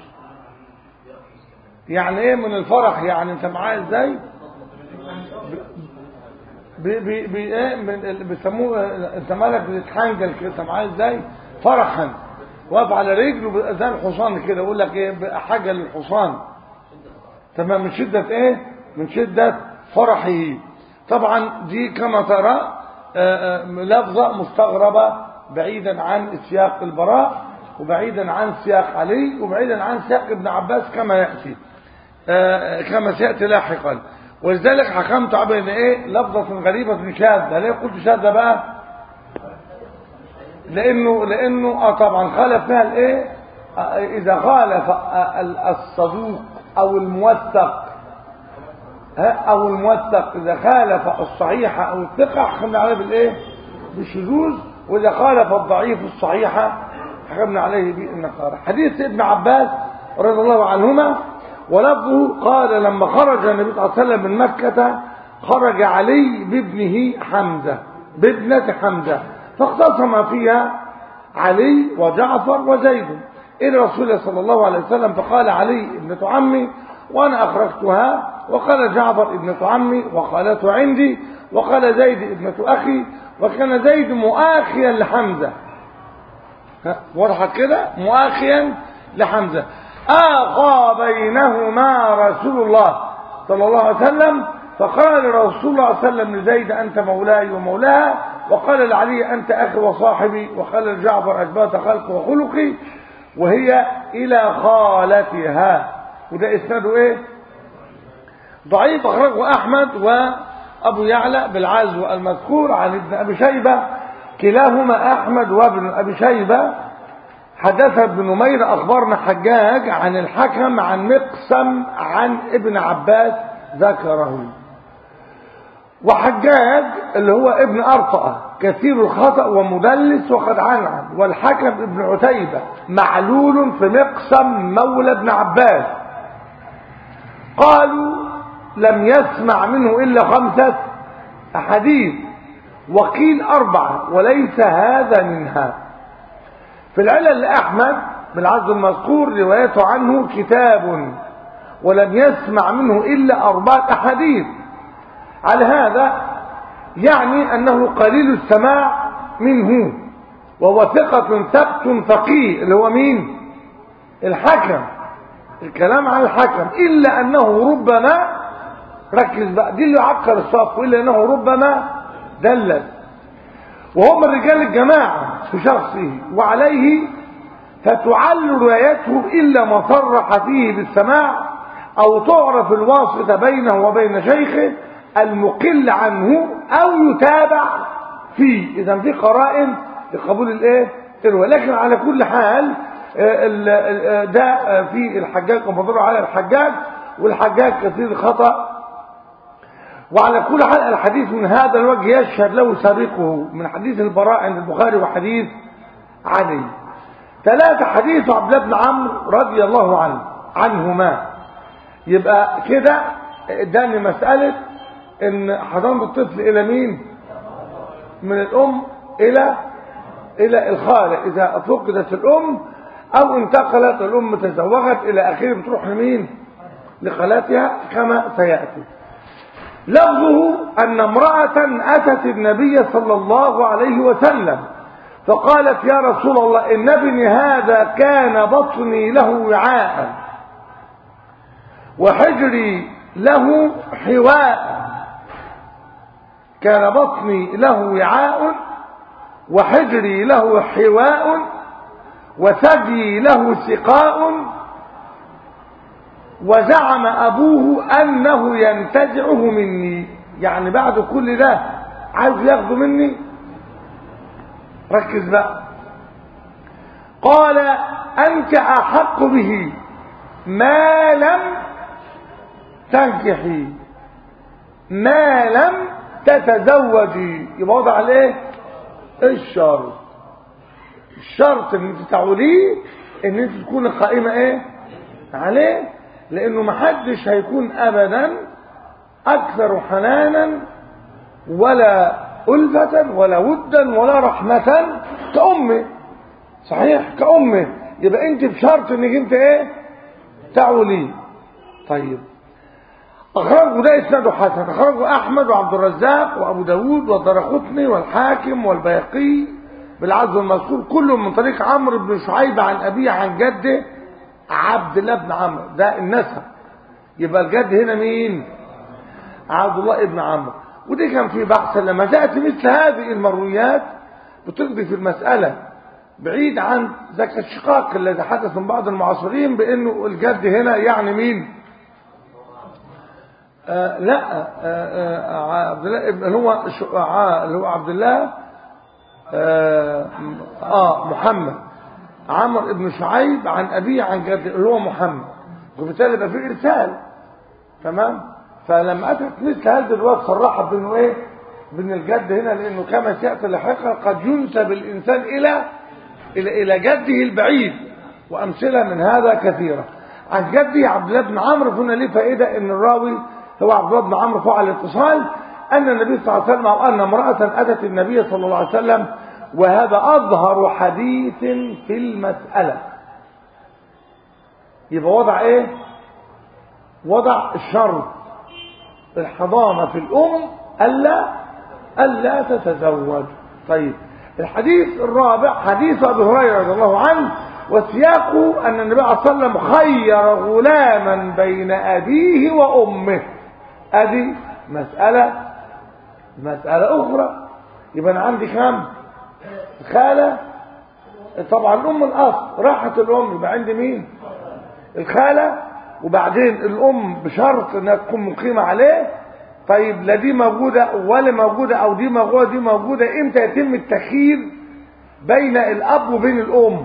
يعني ايه من الفرح يعني انت معايا ازاي بي بي بي ايه بيسموه انت مالك بتتحنجل كده انت معايا ازاي فرحا واقف على رجله زي الحصان كده يقول لك ايه حاجه للحصان تمام من شده ايه من شده فرحه طبعا دي كما ترى لفظه مستغربه بعيدا عن سياق البراء وبعيدا عن سياق علي وبعيدا عن سياق ابن عباس كما ياتي كما سياتي لاحقا ولذلك حكمت بين ايه لفظه غريبه شاذه ليه قلت شاذه بقى لانه لانه اه طبعا خالف فيها الايه اذا خالف الصدوق او الموثق او الموثق اذا خالف الصحيحه او الثقه حكمنا عليه بالايه بالشذوذ واذا خالف الضعيف الصحيحه حكمنا عليه بالنكاره حديث ابن عباس رضي الله عنهما ولفظه قال لما خرج النبي صلى الله عليه وسلم من مكه خرج علي بابنه حمزه بابنه حمزه فاختصم فيها علي وجعفر وزيد إلى رسول الله صلى الله عليه وسلم فقال علي ابنة عمي وأنا أخرجتها وقال جعفر ابنة عمي وخالته عندي وقال زيد ابنة أخي وكان زيد مؤاخيا لحمزة وضحت كده مؤاخيا لحمزة آخى بينهما رسول الله صلى الله عليه وسلم فقال رسول الله صلى الله عليه وسلم لزيد أنت مولاي ومولاها وقال لعلي أنت أخي وصاحبي وقال لجعفر أشبهت خلق وخلقي وهي إلى خالتها وده إسناده إيه ضعيف أخرجه أحمد وأبو يعلى بالعزو المذكور عن ابن أبي شيبة كلاهما أحمد وابن أبي شيبة حدث ابن نمير أخبرنا حجاج عن الحكم عن مقسم عن ابن عباس ذكره وحجاج اللي هو ابن أرطأة كثير الخطأ ومدلس وقد عنعن والحكم ابن عتيبة معلول في مقسم مولى ابن عباس قالوا لم يسمع منه إلا خمسة أحاديث وقيل أربعة وليس هذا منها في العلل لأحمد بالعز المذكور روايته عنه كتاب ولم يسمع منه إلا أربعة أحاديث على هذا يعني أنه قليل السماع منه وهو ثقة ثبت فقيه اللي هو مين الحكم الكلام عن الحكم إلا أنه ربما ركز بقى دي اللي عكر الصف إلا أنه ربما دلل وهم الرجال الجماعة في شخصه وعليه فتعل روايته إلا ما صرح فيه بالسماع أو تعرف الواسطة بينه وبين شيخه المقل عنه أو يتابع فيه إذا في قرائن لقبول الإيه؟ الرواية لكن على كل حال ده في الحجاج ومضر على الحجاج والحجاج كثير خطأ وعلى كل حال الحديث من هذا الوجه يشهد له سابقه من حديث البراء عند البخاري وحديث علي ثلاثة حديث عبد الله بن عمرو رضي الله عنه عنهما يبقى كده اداني مسألة ان حضانة الطفل الى مين من الام الى الى الخالة اذا فقدت الام او انتقلت الام تزوجت الى اخره بتروح لمين لخالاتها كما سيأتي لفظه ان امرأة اتت النبي صلى الله عليه وسلم فقالت يا رسول الله ان ابني هذا كان بطني له وعاء وحجري له حواء كان بطني له وعاء وحجري له حواء وثدي له سقاء وزعم أبوه أنه ينتزعه مني يعني بعد كل ده عايز ياخده مني ركز بقى قال أنت أحق به ما لم تنكحي ما لم تتزوجي يبقى وضع عليه الشرط الشرط ان انت تعوليه ان انت تكون قائمة ايه عليه لانه محدش هيكون ابدا اكثر حنانا ولا ألفة ولا ودا ولا رحمة كأمه صحيح كأمه يبقى انت بشرط انك انت ايه تعوليه طيب أخرجه ده إسناده حسن أخرجه أحمد وعبد الرزاق وأبو داود والدرقطني والحاكم والبيقي بالعزو المذكور كلهم من طريق عمرو بن شعيب عن أبيه عن جده عبد الله بن عمرو ده النسب يبقى الجد هنا مين عبد الله بن عمرو ودي كان في بحث لما جاءت مثل هذه المرويات بتقضي في المسألة بعيد عن ذاك الشقاق الذي حدث من بعض المعاصرين بأنه الجد هنا يعني مين آه لا آه آه عبد الله ابن هو اللي هو عبد الله آه, اه محمد عمرو ابن شعيب عن ابيه عن جده اللي هو محمد وبالتالي يبقى في ارسال تمام فلما اتت مثل هذه الروايات صرحت بانه ايه بان الجد هنا لانه كما سياتي لاحقا قد ينسب الانسان الى الى الى جده البعيد وامثله من هذا كثيره عن جده عبد الله بن عمرو هنا ليه فائده ان الراوي هو عبد الله بن عمرو فعل الاتصال أن النبي صلى الله عليه وسلم أو أن امرأة أتت النبي صلى الله عليه وسلم وهذا أظهر حديث في المسألة يبقى وضع إيه وضع الشرط الحضانة في الأم ألا ألا تتزوج طيب الحديث الرابع حديث أبي هريرة رضي الله عنه وسياقه أن النبي صلى الله عليه وسلم خير غلاما بين أبيه وأمه ادي مسألة مسألة أخرى يبقى أنا عندي كام خالة طبعا الأم الأصل راحت الأم يبقى عندي مين الخالة وبعدين الأم بشرط أنها تكون مقيمة عليه طيب لا دي موجودة ولا موجودة أو دي موجودة دي موجودة إمتى يتم التخيير بين الأب وبين الأم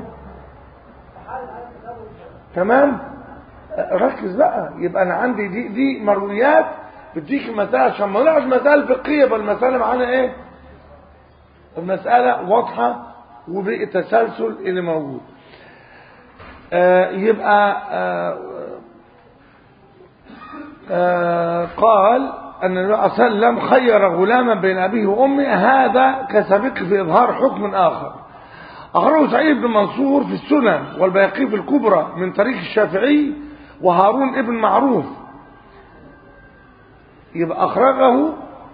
تمام ركز بقى يبقى أنا عندي دي دي مرويات بديك المسألة عشان ما نلعبش مسألة فقهية بل المسألة معانا ايه المسألة واضحة وبالتسلسل اللي موجود آه يبقى آه آه قال أن النبي صلى الله عليه وسلم خير غلاما بين أبيه وأمه هذا كسبق في إظهار حكم آخر أخرجه سعيد بن منصور في السنن والبيقي في الكبرى من طريق الشافعي وهارون ابن معروف يبقى أخرجه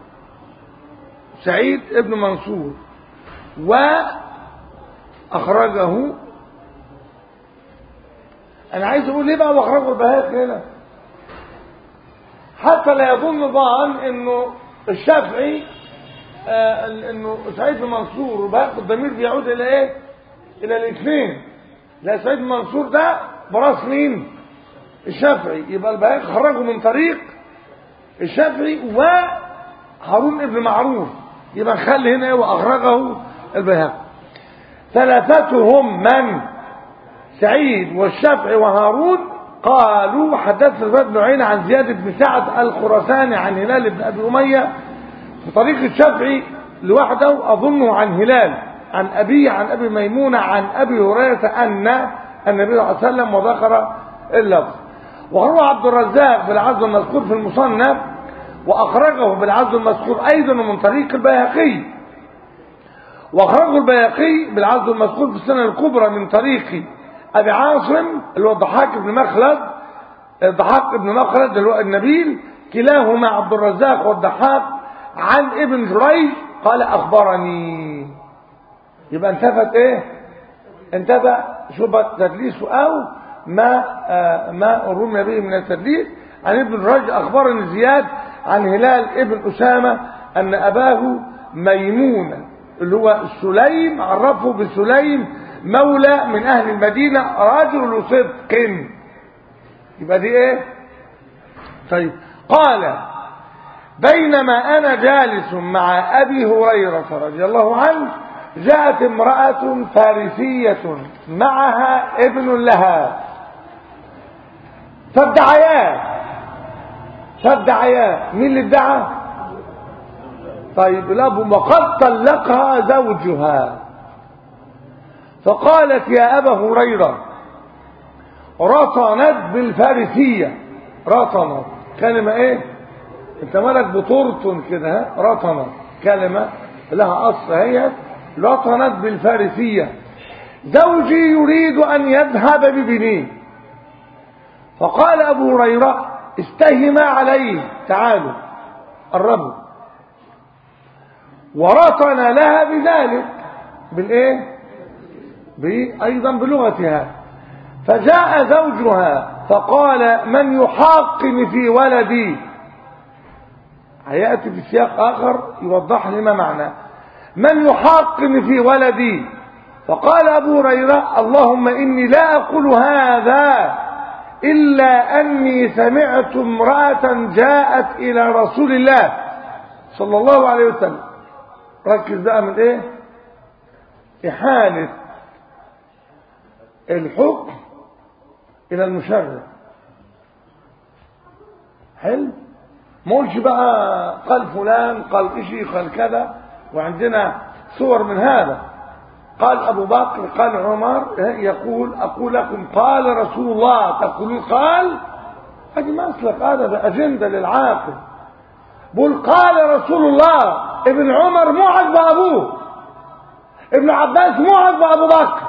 سعيد ابن منصور وأخرجه انا عايز اقول ليه بقى واخرجوا البهائق هنا حتى لا يظن ظان انه الشافعي آه انه سعيد بن منصور وبهائق الضمير بيعود الى ايه الى الاثنين لا سعيد بن منصور ده براس مين الشافعي يبقى البهائق خرجوا من طريق الشافعي وهارون ابن معروف يبقى نخلي هنا ايه واخرجه البيهقي ثلاثتهم من سعيد والشافعي وهارون قالوا حدثنا ابن عين عن زياد بن سعد الخراساني عن هلال بن ابي اميه في طريق الشافعي لوحده اظنه عن هلال عن ابيه عن ابي ميمونه عن ابي هريره ان النبي صلى الله عليه وسلم وذكر اللفظ وهو عبد الرزاق بالعزل المذكور في المصنف واخرجه بالعزل المذكور ايضا من طريق البيهقي واخرجه البيهقي بالعزل المذكور في السنه الكبرى من طريق ابي عاصم اللي هو الضحاك بن مخلد الضحاك بن مخلد اللي هو النبيل كلاهما عبد الرزاق والضحاك عن ابن جريج قال اخبرني يبقى انتفت ايه انتفى شبهه تدليسه او ما آه ما رمي به من التدليس عن ابن جريج اخبرني زياد عن هلال ابن اسامه ان اباه ميمون اللي هو سليم عرفه بسليم مولى من اهل المدينه رجل صدق يبقى دي ايه طيب قال بينما انا جالس مع ابي هريره رضي الله عنه جاءت امراه فارسيه معها ابن لها فادعياه فادعياه مين اللي ادعى طيب الاب وقد طلقها زوجها فقالت يا ابا هريره رطنت بالفارسيه رطنت كلمه ايه انت مالك بطرطن كده ها رطنت كلمه لها اصل هي رطنت بالفارسيه زوجي يريد ان يذهب ببنيه فقال ابو هريره استهما عليه تعالوا قربوا ورطن لها بذلك بالايه ايضا بلغتها فجاء زوجها فقال من يحاقن في ولدي هياتي في سياق اخر يوضح لي ما معنى من يحاقن في ولدي فقال ابو هريره اللهم اني لا اقول هذا إلا أني سمعت امرأة جاءت إلى رسول الله صلى الله عليه وسلم ركز بقى من إيه إحالة الحكم إلى المشرع حلو ما قولش بقى قال فلان قال إشي قال كذا وعندنا صور من هذا قال أبو بكر قال عمر يقول أقول لكم قال رسول الله تقولون قال هذه مسلك هذا ده أجندة للعاقل بقول قال رسول الله ابن عمر مو عجب أبوه ابن عباس مو عجب أبو بكر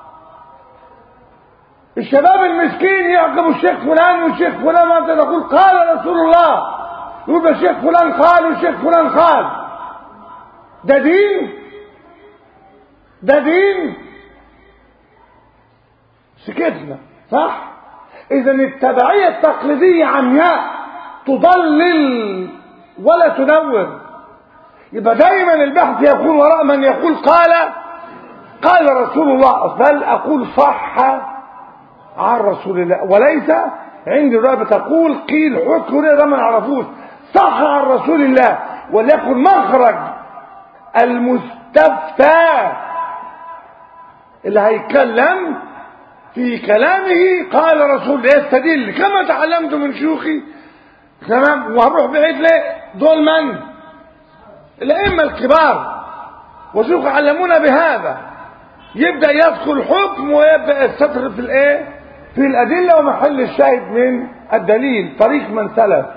الشباب المسكين يعقب الشيخ فلان والشيخ فلان ما تقول قال رسول الله يقول الشيخ فلان قال والشيخ فلان قال ده دين ده دين سكتنا صح اذا التبعية التقليدية عمياء تضلل ولا تنور يبقى دايما البحث يكون وراء من يقول قال قال رسول الله بل اقول صح عن رسول الله وليس عندي رؤية تقول قيل حكم ده ما نعرفوش صح عن رسول الله وليكن مخرج المستفتى اللي هيتكلم في كلامه قال رسول الله يستدل كما تعلمت من شيوخي تمام وهنروح بعيد ليه دول من الائمه الكبار وشيوخ علمونا بهذا يبدا يدخل حكم ويبدا يستطرد في الايه في الادله ومحل الشاهد من الدليل طريق من سلف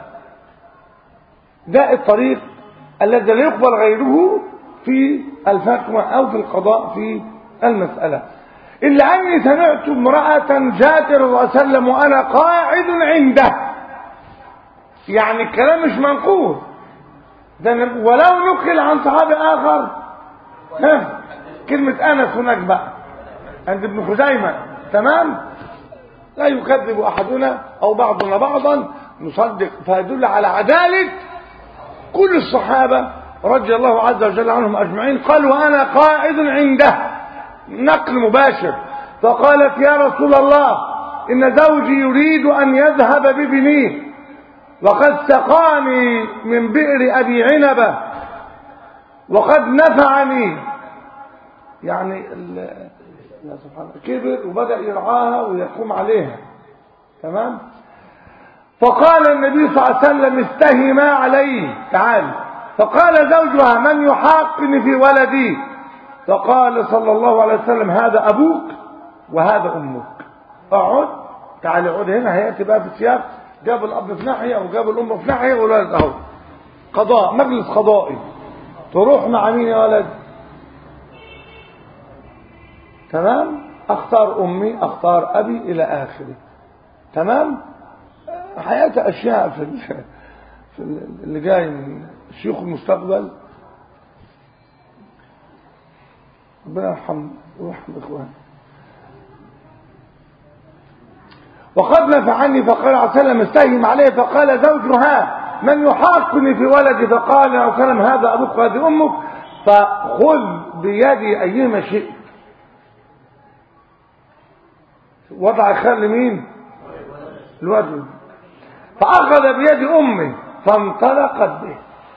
ده الطريق الذي لا يقبل غيره في الفتوى او في القضاء في المسألة إلا أني سمعت امرأة جاءت الرسول صلى الله عليه وسلم وأنا قاعد عنده يعني الكلام مش منقول ده ولو نقل عن صحابي آخر ها كلمة أنس هناك بقى عند ابن خزيمة تمام لا يكذب أحدنا أو بعضنا بعضا نصدق فيدل على عدالة كل الصحابة رضي الله عز وجل عنهم أجمعين قال وأنا قاعد عنده نقل مباشر فقالت يا رسول الله إن زوجي يريد أن يذهب ببنيه وقد سقاني من بئر أبي عنبة وقد نفعني يعني يا سبحان الله كبر وبدأ يرعاها ويقوم عليها تمام فقال النبي صلى الله عليه وسلم استهما عليه تعال فقال زوجها من يحاقني في ولدي فقال صلى الله عليه وسلم هذا أبوك وهذا أمك اقعد تعال اقعد هنا هيأتي بقى في سياق جاب الأب في ناحية وجاب الأم في ناحية والولد أهو قضاء مجلس قضائي تروح مع مين يا ولد تمام اختار امي اختار ابي الى اخره تمام حياتي اشياء في, في اللي جاي من شيوخ المستقبل ربنا يرحم ويرحم اخواني وقد نفعني فقال عليه وسلم استهيم عليه فقال زوجها من يحاقني في ولدي فقال عليه وسلم هذا ابوك وهذه امك فخذ بيدي ايما شئت وضع خل مين الوجه فأخذ بيد أمي فانطلقت به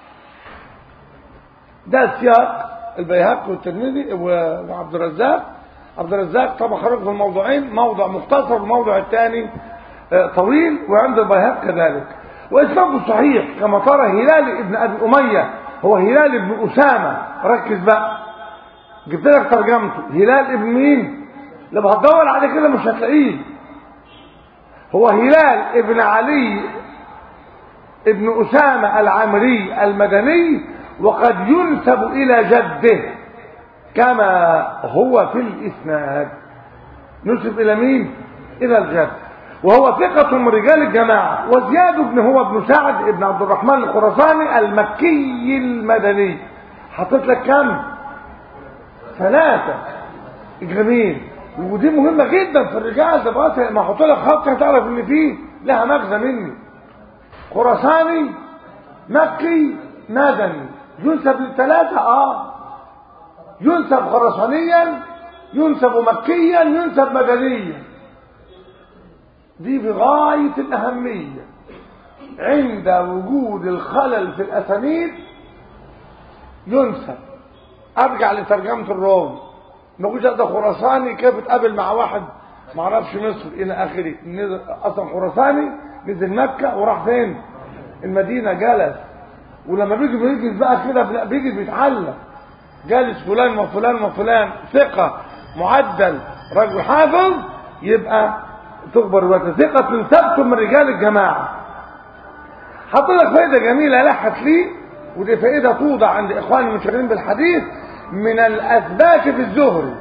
ده السياق البيهقي والترمذي وعبد الرزاق عبد الرزاق طبعا خرج في الموضوعين موضع مختصر والموضوع الثاني طويل وعند البيهقي كذلك واسناده صحيح كما ترى هلال ابن ابي اميه هو هلال ابن اسامه ركز بقى جبت لك ترجمته هلال ابن مين لما هتدور عليه كده مش هتلاقيه هو هلال ابن علي ابن أسامة العمري المدني وقد ينسب إلى جده كما هو في الإسناد نسب إلى مين؟ إلى الجد وهو ثقة من رجال الجماعة وزياد بن هو ابن سعد ابن عبد الرحمن الخراساني المكي المدني حطيت لك كم؟ ثلاثة جميل ودي مهمة جدا في الرجال ده بقى ما احط لك خط هتعرف ان فيه لها مغزى مني خراساني مكي مدني ينسب للثلاثة اه ينسب خراسانيا ينسب مكيا ينسب مدنيا دي بغاية الأهمية عند وجود الخلل في الأسانيد ينسب أرجع لترجمة الروم نقول ده خراساني كيف اتقابل مع واحد ما اعرفش مصر الى اخره نزل اصلا خراساني نزل مكه وراح فين المدينه جلس ولما بيجي بيجلس بقى كده بيجي بيتعلم جالس فلان وفلان وفلان ثقه معدل رجل حافظ يبقى تخبر الوقت ثقه من ثبت من رجال الجماعه حط لك فائده جميله لحت لي ودي فائده توضع عند اخواني المشغلين بالحديث من الأثبات في الزهري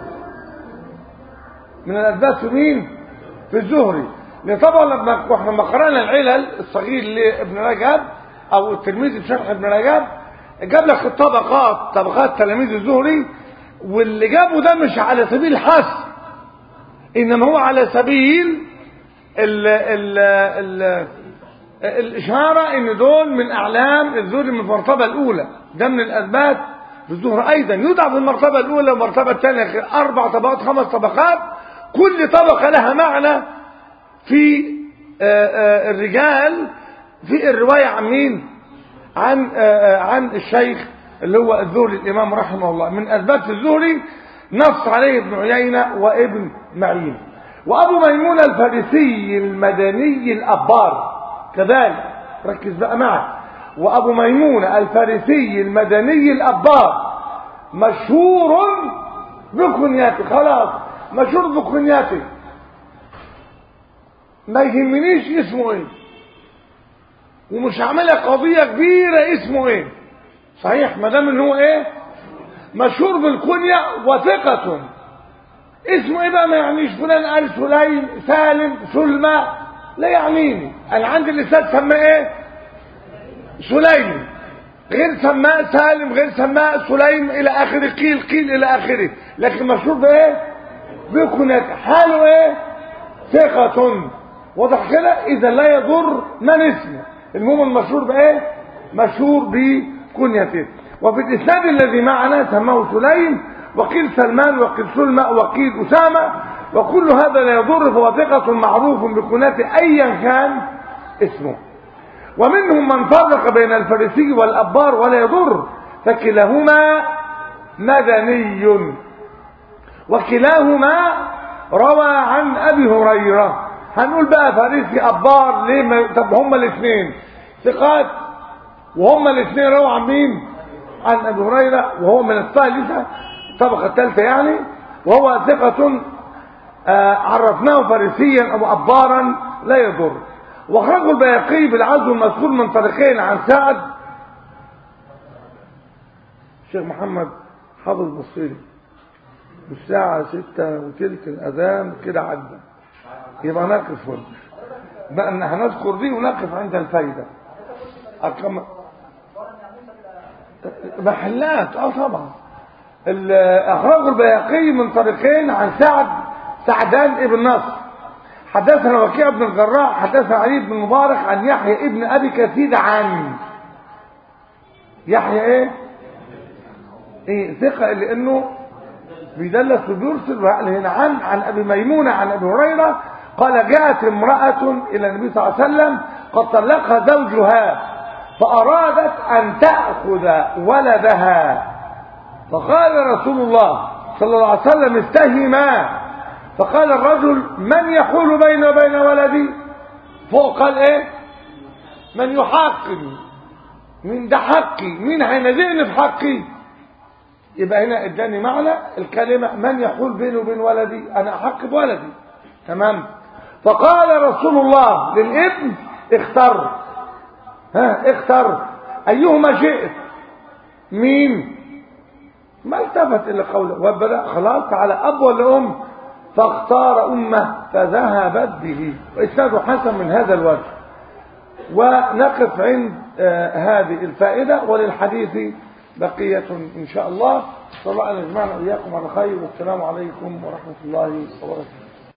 من الأثبات في مين؟ في الزهري لأن طبعا لما واحنا لما قرانا العلل الصغير لابن رجب أو التلميذ في شرح ابن رجب جاب لك الطبقات طبقات تلاميذ الزهري واللي جابه ده مش على سبيل الحث إنما هو على سبيل ال ال ال الإشارة إن دول من أعلام الزهري من المرتبة الأولى ده من الأثبات في الظهر ايضا يوضع في المرتبه الاولى والمرتبه الثانيه اربع طبقات خمس طبقات كل طبقه لها معنى في الرجال في الروايه عن مين عن عن الشيخ اللي هو الزهري الامام رحمه الله من اسباب الزهري نص عليه ابن عيينه وابن معين وابو ميمون الفارسي المدني الابار كذلك ركز بقى معي وابو ميمون الفارسي المدني الابار مشهور بكنياته خلاص مشهور بكنياته ما يهمنيش اسمه ايه ومش عاملها قضية كبيرة اسمه ايه صحيح ما دام ان هو ايه مشهور بالكنية وثقة اسمه ايه بقى ما يعنيش فلان قال سليم سالم سلمى لا يعنيني انا عندي اللسان سماه ايه سليم غير سماء سالم غير سماء سليم الى اخره قيل قيل الى اخره لكن مشهور بايه بكنية حاله ايه ثقة واضح كده اذا لا يضر من اسمه المهم المشهور بايه مشهور بكنيته وفي الاسناد الذي معنا سماه سليم وقيل سلمان وقيل سلمى وقيل اسامه وكل هذا لا يضر فهو ثقة معروف بكنيته ايا كان اسمه ومنهم من فرق بين الفريسي والابار ولا يضر فكلاهما مدني وكلاهما روى عن ابي هريره هنقول بقى فارسي ابار ليه ما... طب هما الاثنين ثقات وهما الاثنين روى عن مين عن ابي هريره وهو من الثالثه الطبقه الثالثه يعني وهو ثقه آه عرفناه فارسيا او ابارا لا يضر واخرجه البياقي بالعزو المذكور من طريقين عن سعد الشيخ محمد حافظ بصيري الساعة ستة وتلت الأذان كده عدى يبقى نقف هنا بقى ان هنذكر دي ونقف عند الفايدة أكم... محلات اه طبعا اخرجه البياقي من طريقين عن سعد سعدان ابن نصر حدثنا وكيع بن الجراح حدثنا علي بن مبارك عن يحيى ابن ابي كثير عن يحيى ايه ايه ثقة لانه بيدلس وبيرسل هنا عن عن ابي ميمونه عن ابي هريره قال جاءت امراه الى النبي صلى الله عليه وسلم قد طلقها زوجها فارادت ان تاخذ ولدها فقال رسول الله صلى الله عليه وسلم استهما فقال الرجل من يحول بيني وبين ولدي فوق قال ايه من يحاقني من ده حقي مين هينازعني في حقي يبقى هنا اداني معنى الكلمة من يحول بيني وبين ولدي انا احق بولدي تمام فقال رسول الله للابن اختر ها اختر ايهما شئت مين ما التفت الى قوله وبدا خلاص على اب ولا ام فاختار امه فذهبت به واسناده حسن من هذا الوجه ونقف عند آه هذه الفائده وللحديث بقية إن شاء الله صلى الله عليه وسلم وإياكم على خير والسلام عليكم ورحمة الله وبركاته